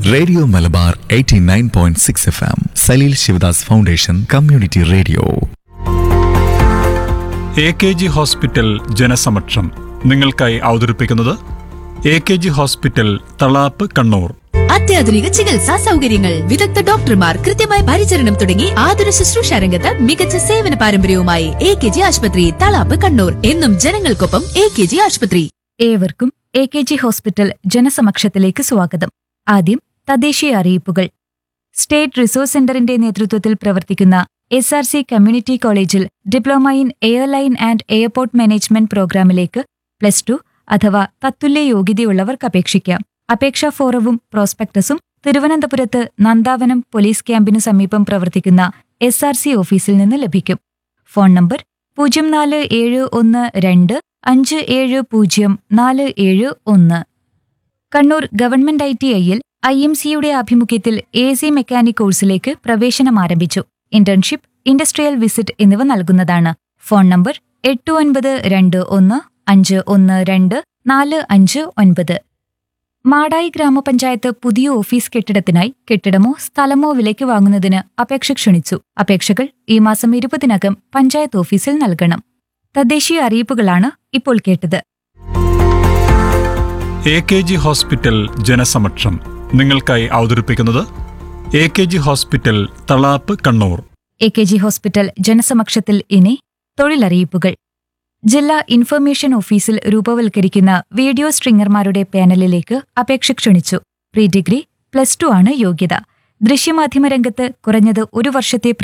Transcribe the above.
radio Malabar 89.6 point six F M Saleel Sivadas foundation community radio A K G hospital ജനസമക്ഷം നിങ്ങൾക്കായി അവതരിപ്പിക്കുന്നത് A K G hospital Thalap Kannur അത്യാധുനിക ചികിത്സാ സൗകര്യങ്ങൾ വിദഗ്ധ ഡോക്ടർമാർ കൃത്യമായ പരിചരണം തുടങ്ങി ആതുര ശുശ്രൂഷ രംഗത്ത് മികച്ച സേവന പാരമ്പര്യവുമായി എ കെ ജി ആശുപത്രി തളാപ്പ് കണ്ണൂർ എന്നും ജനങ്ങൾക്കൊപ്പം എ കെ ജി ആശുപത്രി ഏവർക്കും എ കെ ജി ഹോസ്പിറ്റൽ ജനസമക്ഷത്തിലേക്ക് സ്വാഗതം ആദ്യം തദ്ദേശീയ അറിയിപ്പുകൾ സ്റ്റേറ്റ് റിസോഴ്സ് സെന്ററിന്റെ നേതൃത്വത്തിൽ പ്രവർത്തിക്കുന്ന എസ് ആർ സി കമ്മ്യൂണിറ്റി കോളേജിൽ diploma in airline and airport management പ്രോഗ്രാമിലേക്ക് പ്ലസ് ടു അഥവാ തത്തുല്യ യോഗ്യതയുള്ളവർക്ക് അപേക്ഷിക്കാം അപേക്ഷാ ഫോറവും പ്രോസ്പെക്ടസും തിരുവനന്തപുരത്ത് നന്ദാവനം പോലീസ് ക്യാമ്പിനു സമീപം പ്രവർത്തിക്കുന്ന എസ് ആർ സി ഓഫീസിൽ നിന്ന് ലഭിക്കും ഫോൺ നമ്പർ പൂജ്യം നാല് ഏഴ് ഒന്ന് രണ്ട് അഞ്ച് ഏഴ് പൂജ്യം നാല് ഏഴ് ഒന്ന് കണ്ണൂർ ഗവൺമെന്റ് ഐ ടി ഐയിൽ ഐ എം സിയുടെ ആഭിമുഖ്യത്തിൽ എ സി മെക്കാനിക് കോഴ്സിലേക്ക് പ്രവേശനം ആരംഭിച്ചു ഇന്റേൺഷിപ്പ് ഇൻഡസ്ട്രിയൽ വിസിറ്റ് എന്നിവ നൽകുന്നതാണ് ഫോൺ നമ്പർ എട്ട് ഒൻപത് രണ്ട് ഒന്ന് അഞ്ച് ഒന്ന് രണ്ട് നാല് അഞ്ച് ഒൻപത് മാടായി ഗ്രാമപഞ്ചായത്ത് പുതിയ ഓഫീസ് കെട്ടിടത്തിനായി കെട്ടിടമോ സ്ഥലമോ വിലയ്ക്ക് വാങ്ങുന്നതിന് അപേക്ഷ ക്ഷണിച്ചു അപേക്ഷകൾ ഈ മാസം ഇരുപതിനകം പഞ്ചായത്ത് ഓഫീസിൽ നൽകണം തദ്ദേശീയ അറിയിപ്പുകളാണ് ഇപ്പോൾ കേട്ടത് എ കെ ജി ഹോസ്പിറ്റൽ ജനസമക്ഷം നിങ്ങൾക്കായി അവതരിപ്പിക്കുന്നത് A K G hospital Thalap Kannur A K G hospital ജനസമക്ഷത്തിൽ ഇനി തൊഴിലറിയിപ്പുകൾ ജില്ലാ ഇൻഫർമേഷൻ ഓഫീസിൽ രൂപവൽക്കരിക്കുന്ന വീഡിയോ സ്ട്രിംഗർമാരുടെ പാനലിലേക്ക് അപേക്ഷ ക്ഷണിച്ചു പ്രീ ഡിഗ്രി പ്ലസ് ടു ആണ് യോഗ്യത ദൃശ്യമാധ്യമ രംഗത്ത് കുറഞ്ഞത് ഒരു വർഷത്തെ